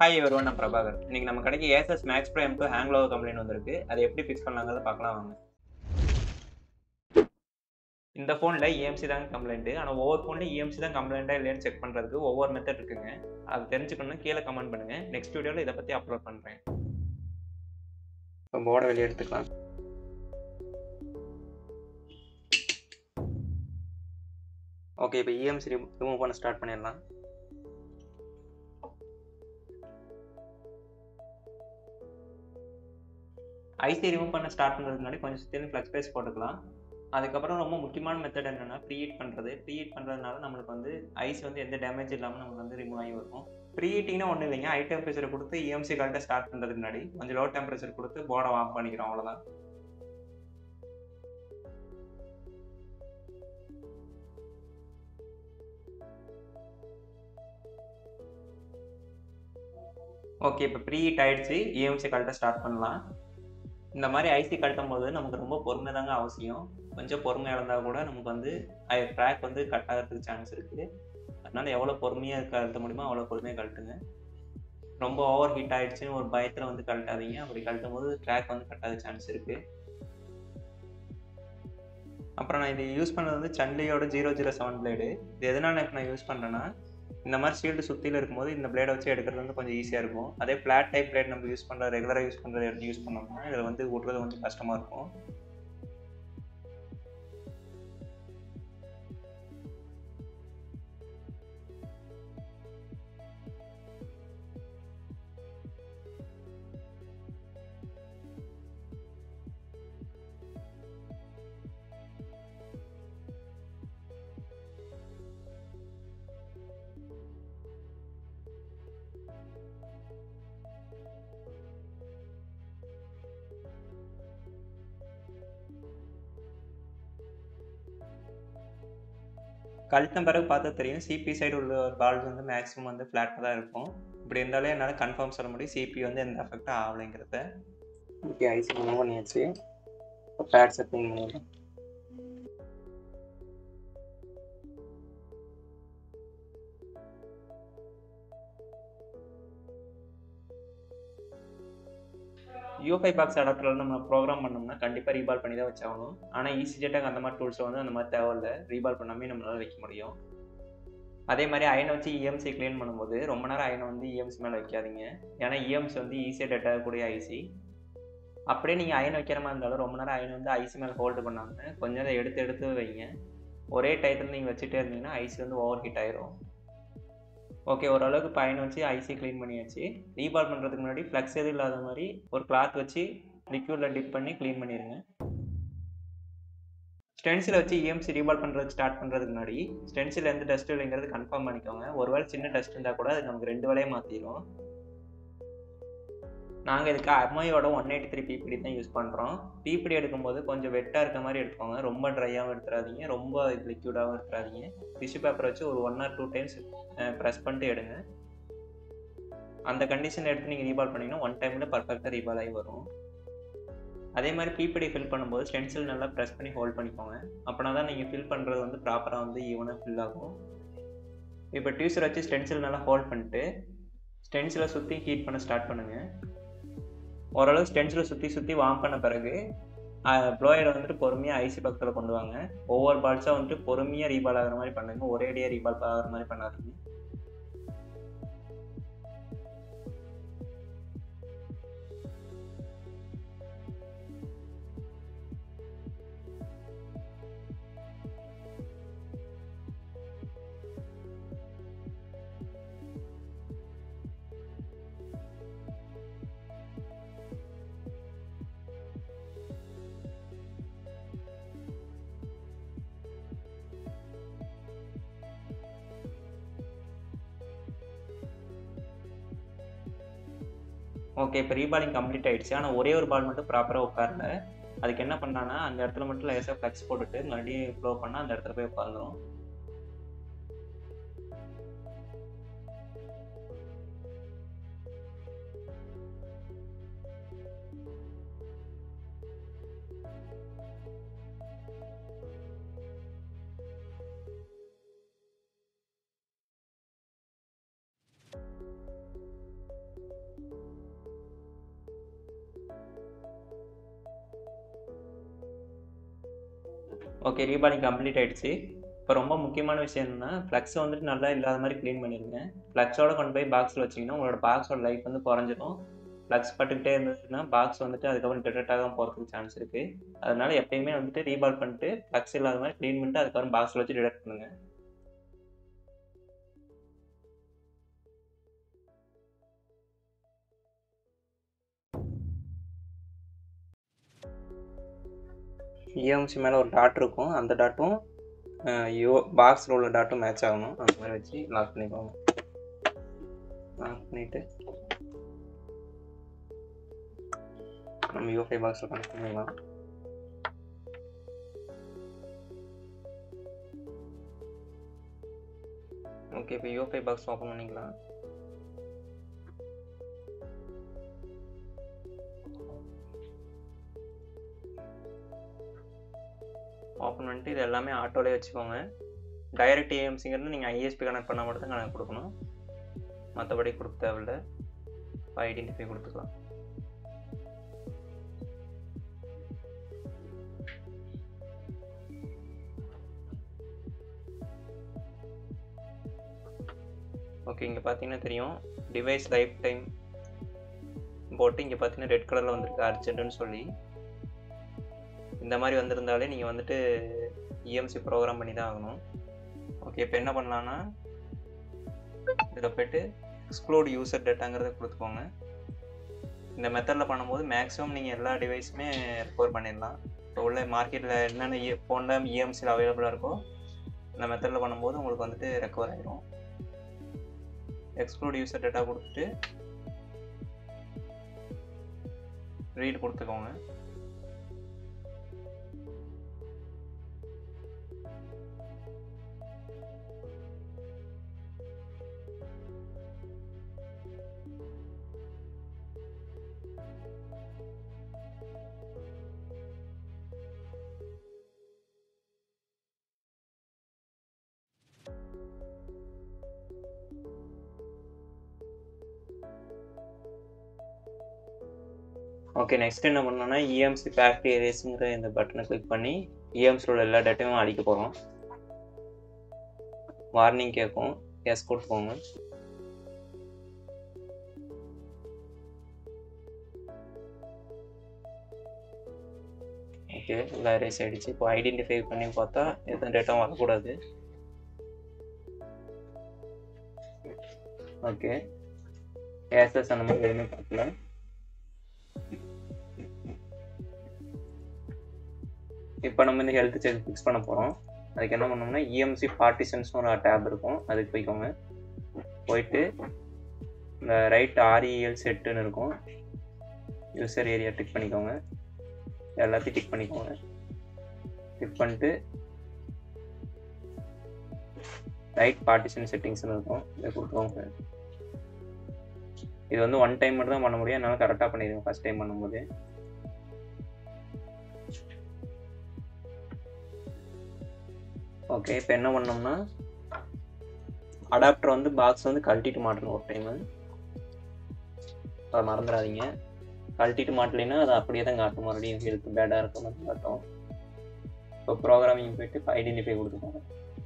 hi everyone நான் பிரபாகர் இன்னைக்கு நம்ம கடைக்கு Asus max pro M two hang lower complaint வந்திருக்கு அதை எப்படி ஃபிக்ஸ் பண்ணலாங்கிறத பார்க்கலாம் வாங்க இந்த ஃபோனில் இஎம்சி தான் கம்ப்ளைண்ட்டு ஆனால் ஒவ்வொரு ஃபோன்லையும் இஎம்சி தான் கம்ப்ளைண்ட்டாக இல்லையான்னு செக் பண்ணுறதுக்கு ஒவ்வொரு மெத்தட் இருக்குங்க அது தெரிஞ்சுக்கணும் கீழே கமெண்ட் பண்ணுங்கள் நெக்ஸ்ட் வீடியோவில் இதை பற்றி அப்லோட் பண்ணுறேன் இப்போ போர்டை வெளியே எடுத்துக்கலாம் ஓகே இப்போ இஎம்சி ரிமூவ் பண்ண ஸ்டார்ட் பண்ணிடலாம் ஐசி ரிமூவ் பண்ண ஸ்டார்ட் பண்ணுறதுக்கு முன்னாடி கொஞ்சம் சுற்றி ஃப்ளக்ஸ் பேஸ் போட்டுக்கலாம் அதுக்கப்புறம் ரொம்ப முக்கியமான மெத்தட் என்னென்னா ப்ரீஹீட் பண்ணுறது ப்ரீஹீட் பண்ணுறதுனால நம்மளுக்கு வந்து ஐஸ் வந்து எந்த டேமேஜ் இல்லாமல் நமக்கு வந்து ரிமூவ் ஆகி வரும் ப்ரீஹீட்டிங்னா ஒன்றும் இல்லைங்க ஹை டெம்பரேச்சர் கொடுத்து இஎம்சி கரெக்டாக ஸ்டார்ட் பண்ணுறதுக்கு முன்னாடி கொஞ்சம் லோ டெம்பரேச்சர் கொடுத்து போர்டை ஆஃப் பண்ணிக்கிறோம் அவ்வளோதான் ஓகே இப்போ ப்ரீ ஹீட் ஆயிடுச்சு இஎம்சி கரெக்டாக ஸ்டார்ட் பண்ணலாம் இந்த மாதிரி ஐசி கட்டும் போது நமக்கு ரொம்ப பொறுமை தாங்க அவசியம் கொஞ்சம் பொறுமை இழந்தால் கூட நமக்கு வந்து ட்ராக் வந்து கட் ஆகிறதுக்கு சான்ஸ் இருக்குது அதனால் எவ்வளோ பொறுமையாக கழட்ட முடியுமோ அவ்வளோ பொறுமையாக கழட்டுங்க ரொம்ப ஓவர் ஹீட் ஆகிடுச்சுன்னு ஒரு பயத்தில் வந்து கழட்டாதீங்க அப்படி கழட்டும் போது ட்ராக் வந்து கட்டாத சான்ஸ் இருக்குது அப்புறம் நான் இது யூஸ் பண்ணது வந்து சன்லியோட ஜீரோ ஜீரோ செவன் பிளேடு இது எதனால் இப்போ நான் யூஸ் பண்ணுறேன்னா இந்த மாதிரி ஷீல்டு சுற்றியில் இருக்கும்போது இந்த பிளேடை வச்சு எடுக்கிறது வந்து கொஞ்சம் ஈஸியாக இருக்கும் அதே ஃப்ளாட் டைப் பிளேட் நம்ம யூஸ் பண்ணுற ரெகுலராக யூஸ் பண்ணுறது எடுத்து யூஸ் பண்ணோம்னா இதில் வந்து விட்றது கொஞ்சம் கஷ்டமாக இருக்கும் கழுத்தம் பிறகு பார்த்தா தெரியும் சிபி சைடு உள்ள பால்ஸ் வந்து மேக்ஸிமம் வந்து ஃப்ளாட்டாக தான் இருக்கும் இப்படி இருந்தாலே என்னால் கன்ஃபார்ம் சொல்ல முடியும் சிபி வந்து எந்த எஃபெக்டும் ஆகலைங்கிறத ஓகே ஐசி மூவ் பண்ணியாச்சு ஃப்ளாட் செட்டிங் பண்ணிடலாம் யூஃபை பாக்ஸ் அடாப்டரில் நம்ம ப்ரோக்ராம் பண்ணோம்னா கண்டிப்பாக ரீபால் பண்ணி தான் வச்சாகணும் ஆனால் ஈஸி ஜெட்டாக அந்த மாதிரி டூல்ஸில் வந்து அந்த மாதிரி தேவையில்ல ரீபால் பண்ணாமே நம்மளால் வைக்க முடியும் அதே மாதிரி அயனை வச்சு இஎம்சி க்ளீன் பண்ணும்போது ரொம்ப நேரம் அயனை வந்து இஎம்சி மேலே வைக்காதீங்க ஏன்னா இஎம்சி வந்து ஈஸியாக டெட் ஆகக்கூடிய ஐசி அப்படியே நீங்கள் அயன் வைக்கிற மாதிரி இருந்தாலும் ரொம்ப நேரம் அயன் வந்து ஐசி மேலே ஹோல்டு பண்ணாமல் கொஞ்ச நேரம் எடுத்து எடுத்து வைங்க ஒரே டயத்தில் நீங்கள் வச்சுட்டே இருந்தீங்கன்னா ஐசி வந்து ஓவர் ஹீட் ஆயிரும் ஓகே ஓரளவுக்கு பயன் வச்சு ஐசி க்ளீன் பண்ணியாச்சு ரீபால் பண்ணுறதுக்கு முன்னாடி ஃப்ளக்ஸ் எதுவும் இல்லாத மாதிரி ஒரு கிளாத் வச்சு லிக்யூடில் டிப் பண்ணி க்ளீன் பண்ணிடுங்க ஸ்டென்சில் வச்சு இஎம்சி ரீபால் பண்ணுறதுக்கு ஸ்டார்ட் பண்ணுறதுக்கு முன்னாடி ஸ்டென்சில் எந்த டஸ்ட் இல்லைங்கிறது கன்ஃபார்ம் பண்ணிக்கோங்க ஒருவேளை சின்ன டஸ்ட் இருந்தால் கூட அது நமக்கு ரெண்டு வேலையை மாற்றிடும் நாங்கள் இதுக்கு அம்மையோட ஒன் எயிட்டி த்ரீ பிபிடி தான் யூஸ் பண்ணுறோம் பிபிடி எடுக்கும்போது கொஞ்சம் வெட்டாக இருக்க மாதிரி எடுத்துக்கோங்க ரொம்ப ட்ரையாகவும் எடுத்துடாதீங்க ரொம்ப லிக்யூடாகவும் எடுத்துடாதீங்க டிஷ்யூ பேப்பர் வச்சு ஒரு one or two times press பண்ணிட்டு எடுங்க அந்த கண்டிஷன் எடுத்து நீங்கள் ரீபால் பண்ணிங்கன்னா ஒன் டைமில் பர்ஃபெக்டாக ரீபால் ஆகி வரும் அதே மாதிரி பிபிடி ஃபில் பண்ணும்போது ஸ்டென்சில் நல்லா ப்ரெஸ் பண்ணி ஹோல்ட் பண்ணிக்கோங்க அப்படின்னா தான் நீங்கள் ஃபில் பண்ணுறது வந்து ப்ராப்பராக வந்து ஈவனாக ஃபில் ஆகும் இப்போ டியூசர் வச்சு ஸ்டென்சில் நல்லா ஹோல்ட் பண்ணிட்டு ஸ்டென்சிலை சுற்றி ஹீட் பண்ண ஸ்டார்ட் பண்ணுங்கள் ஓரளவு ஸ்டென்சில் சுற்றி சுற்றி வார்ம் பண்ண பிறகு ப்ளோயரை வந்துட்டு பொறுமையாக ஐசி பக்கத்தில் கொண்டு வாங்க ஒவ்வொரு பால்ஸாக வந்துட்டு பொறுமையாக ரீபால் ஆகிற மாதிரி பண்ணுங்க ஒரேடியாக ரீபால் ஆகிற மாதிரி பண்ணாதீங்க ஓகே இப்போ ரீபாலிங் கம்ப்ளீட் ஆயிடுச்சு ஆனால் ஒரே ஒரு பால் மட்டும் ப்ராப்பராக உட்காரல அதுக்கு என்ன பண்ணான்னா அந்த இடத்துல மட்டும் லேசாக ஃப்ளக்ஸ் போட்டுட்டு மறுபடியும் ஃப்ளோ பண்ணால் அந்த இடத்துல போய் உட்காந்துரும் ஓகே ரீபாலிங் கம்ப்ளீட் ஆகிடுச்சு இப்போ ரொம்ப முக்கியமான விஷயம் என்னென்னா ஃப்ளக்ஸை வந்துட்டு நல்லா இல்லாத மாதிரி க்ளீன் பண்ணிடுங்க ஃப்ளக்ஸோட கொண்டு போய் பாக்ஸில் வச்சிங்கன்னா உங்களோட பாக்ஸோட லைஃப் வந்து குறைஞ்சிடும் ஃப்ளக்ஸ் பட்டுக்கிட்டே இருந்ததுன்னா பாக்ஸ் வந்துட்டு அதுக்கப்புறம் டிடெக்ட் ஆகாமல் போகிறதுக்கு சான்ஸ் இருக்குது அதனால் எப்பயுமே வந்துட்டு ரீபால் பண்ணிட்டு ஃப்ளக்ஸ் இல்லாத மாதிரி க்ளீன் பண்ணிட்டு அதுக்கப்புறம் பாக்ஸில் வச்சு டிடெக்ட் பண்ணுங்கள் இஎம்சி மேலே ஒரு டாட் இருக்கும் அந்த டாட்டும் யோ பாக்ஸில் உள்ள டாட்டும் மேட்ச் ஆகணும் அந்த மாதிரி வச்சு லாக் பண்ணிக்கோங்க லாக் பண்ணிவிட்டு நம்ம யூஃபை பாக்ஸில் கனெக்ட் பண்ணிடலாம் ஓகே இப்போ யூஃபை பாக்ஸ் ஓப்பன் பண்ணிக்கலாம் ஓப்பன் பண்ணிட்டு இது எல்லாமே ஆட்டோலே வச்சுக்கோங்க டைரக்ட் ஏஎம்சிங்கிறது நீங்கள் ஐஎஸ்பி கனெக்ட் பண்ணால் மட்டும் தான் கனெக்ட் கொடுக்கணும் மற்றபடி கொடுக்க தேவையில்ல ஐடென்டிஃபை கொடுத்துக்கலாம் ஓகே இங்கே பார்த்தீங்கன்னா தெரியும் டிவைஸ் லைஃப் டைம் போட்டு இங்கே பார்த்தீங்கன்னா ரெட் கலரில் வந்திருக்கு அர்ஜென்ட்டுன்னு சொல்லி இந்த மாதிரி வந்திருந்தாலே நீங்கள் வந்துட்டு இஎம்சி ப்ரோக்ராம் பண்ணி தான் ஆகணும் ஓகே இப்போ என்ன பண்ணலான்னா இதில் போய்ட்டு எக்ஸ்க்ளூட் யூசர் டேட்டாங்கிறத கொடுத்துக்கோங்க இந்த மெத்தடில் பண்ணும்போது மேக்ஸிமம் நீங்கள் எல்லா டிவைஸுமே ரெக்கவர் பண்ணிடலாம் இப்போ உள்ள மார்க்கெட்டில் என்னென்ன இ ஃபோனில் இஎம்சியில் அவைலபிளாக இருக்கோ இந்த மெத்தடில் பண்ணும்போது உங்களுக்கு வந்துட்டு ரெக்கவர் ஆகிரும் எக்ஸ்க்ளூட் யூசர் டேட்டா கொடுத்துட்டு ரீட் கொடுத்துக்கோங்க ஓகே நெக்ஸ்ட் என்ன பண்ணோம்னா இஎம்சி ஃபேக்ட்ரி ஏரியாஸுங்கிற இந்த பட்டனை கிளிக் பண்ணி இஎம்சியில் உள்ள எல்லா டேட்டையும் அழிக்க போகிறோம் வார்னிங் கேட்கும் எஸ் கொடுத்துக்கோங்க ஓகே எல்லாம் erase ஆகிடுச்சு இப்போ ஐடென்டிஃபை பண்ணி பார்த்தா எந்த டேட்டாவும் வரக்கூடாது ஓகே ஏசஸ் அந்த மாதிரி எதுவுமே பார்க்கல இப்போ நம்ம இந்த ஹெல்த் செக் ஃபிக்ஸ் பண்ண போகிறோம் அதுக்கு என்ன பண்ணோம்னா இஎம்சி பார்ட்டிஷன்ஸ்னு ஒரு டேப் இருக்கும் அதுக்கு போய்க்கோங்க போயிட்டு இந்த ரைட் ஆர்இஎல் செட்டுன்னு இருக்கும் யூசர் ஏரியா டிக் பண்ணிக்கோங்க எல்லாத்தையும் டிக் பண்ணிக்கோங்க டிக் பண்ணிட்டு ரைட் பார்ட்டிஷன் செட்டிங்ஸ்னு இருக்கும் இதை கொடுத்துக்கோங்க இது வந்து ஒன் டைம் மட்டும் தான் பண்ண முடியும் அதனால கரெக்டாக பண்ணிடுங்க ஃபஸ்ட் டைம் பண்ணும்போது ஓகே இப்போ என்ன பண்ணோம்னா அடாப்டர் வந்து பாக்ஸ் வந்து கழட்டிட்டு மாட்டணும் ஒரு டைமு அதை மறந்துடாதீங்க கழட்டிட்டு மாட்டலைன்னா அது அப்படியே தான் காட்டும் மறுபடியும் ஹெல்த் பேடாக இருக்க மாதிரி காட்டும் இப்போ ப்ரோக்ராமிங் போயிட்டு இப்போ ஐடென்டிஃபை கொடுத்துக்கோங்க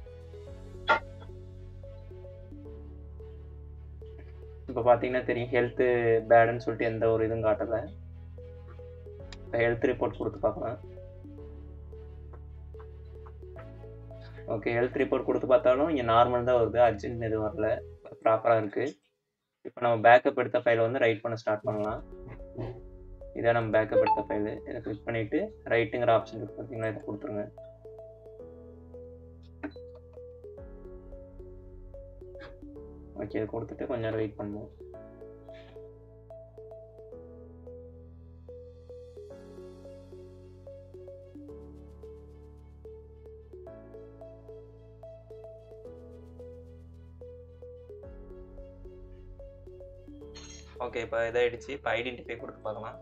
இப்போ பார்த்தீங்கன்னா தெரியும் ஹெல்த்து பேடுன்னு சொல்லிட்டு எந்த ஒரு இதுவும் காட்டலை இப்போ ஹெல்த் ரிப்போர்ட் கொடுத்து பார்க்கலாம் ஓகே ஹெல்த் ரிப்போர்ட் கொடுத்து பார்த்தாலும் இங்கே நார்மல் தான் வருது அர்ஜென்ட் எதுவும் வரல ப்ராப்பராக இருக்குது இப்போ நம்ம பேக்கப் எடுத்த ஃபைலை வந்து ரைட் பண்ண ஸ்டார்ட் பண்ணலாம் இதான் நம்ம பேக்கப் எடுத்த ஃபைலு இதை கிளிக் பண்ணிவிட்டு ரைட்டுங்கிற ஆப்ஷன் இருக்கு பார்த்தீங்கன்னா இதை கொடுத்துருங்க ஓகே இதை கொடுத்துட்டு கொஞ்ச நேரம் வெயிட் பண்ணுவோம் ஓகே இப்போ இதாகிடுச்சு இப்போ ஐடென்டிஃபை கொடுத்து பார்க்கலாம்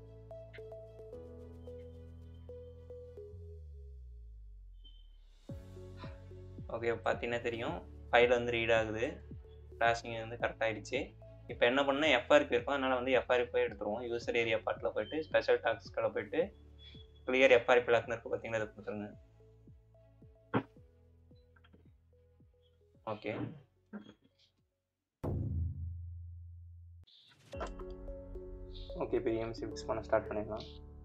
ஓகே பார்த்தீங்கன்னா தெரியும் ஃபைல் வந்து ரீட் ஆகுது ஃப்ளாஷிங் வந்து கரெக்ட் ஆகிடுச்சு இப்போ என்ன பண்ணால் எஃப்ஆர்பி இருக்கும் அதனால் வந்து எஃப்ஆர்பி போய் எடுத்துருவோம் யூசர் ஏரியா பார்ட்டில் போயிட்டு ஸ்பெஷல் டாக்ஸ்களை போயிட்டு கிளியர் எஃப்ஆர்பி லாக்னு இருக்குது பார்த்தீங்கன்னா இதை கொடுத்துருங்க ஓகே ஓகே இப்போ இஎம்சி ஃபிக்ஸ் பண்ண ஸ்டார்ட் பண்ணிடலாம்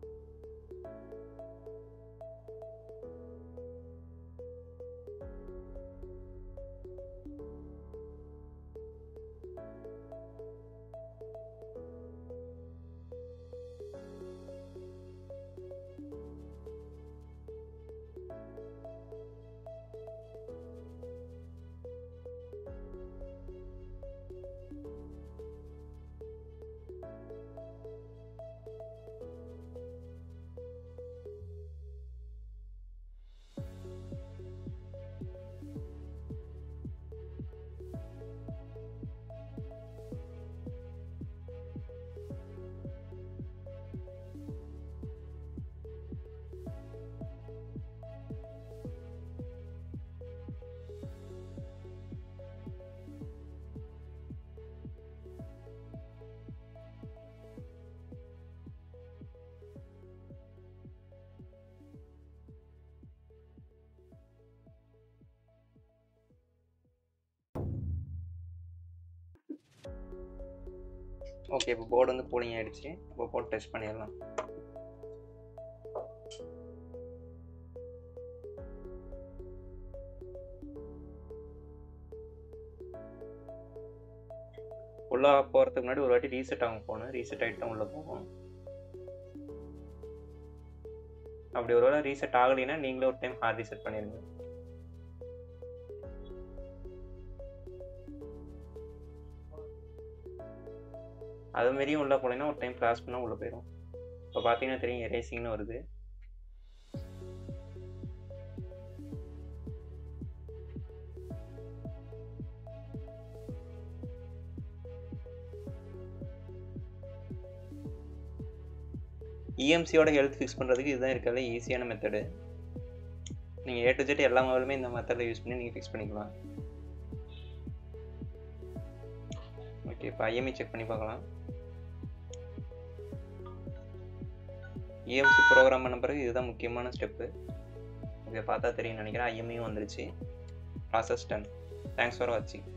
ஓகே இப்போ போர்டு வந்து கூலிங் ஆயிடுச்சு இப்போ போட்டு டெஸ்ட் பண்ணிடலாம் உள்ளே போகிறதுக்கு முன்னாடி ஒரு வாட்டி ரீசெட் ஆகும் போகணும் ரீசெட் ஆகிட்டு தான் உள்ளே போகும் அப்படி ஒரு வேளை ரீசெட் ஆகலைன்னா நீங்களே ஒரு டைம் ஹார்ட் ரீசெட் பண்ணிடுங்க அது மாரியும் உள்ளே போனீங்கன்னா ஒரு டைம் கிராஸ் பண்ணால் உள்ளே போயிடும் இப்போ பார்த்தீங்கன்னா தெரியும் எரேசிங்னு வருது இஎம்சியோட ஹெல்த் ஃபிக்ஸ் பண்ணுறதுக்கு இதுதான் இருக்கிறதுல ஈஸியான மெத்தடு நீங்கள் ஏ டு ஜெட் எல்லா மொபைலுமே இந்த மெத்தடில் யூஸ் பண்ணி நீங்கள் ஃபிக்ஸ் பண்ணிக்கலாம் ஓகே இப்போ ஐஎம்ஐ செக் பண்ணி பார்க்கலாம் இஎம்சி ப்ரோக்ராம் பண்ண பிறகு இதுதான் முக்கியமான ஸ்டெப்பு இதை பார்த்தா தெரியும் நினைக்கிறேன் ஐஎம்ஐயும் வந்துருச்சு ப்ராசஸ் டன் தேங்க்ஸ் ஃபார் வாட்சிங்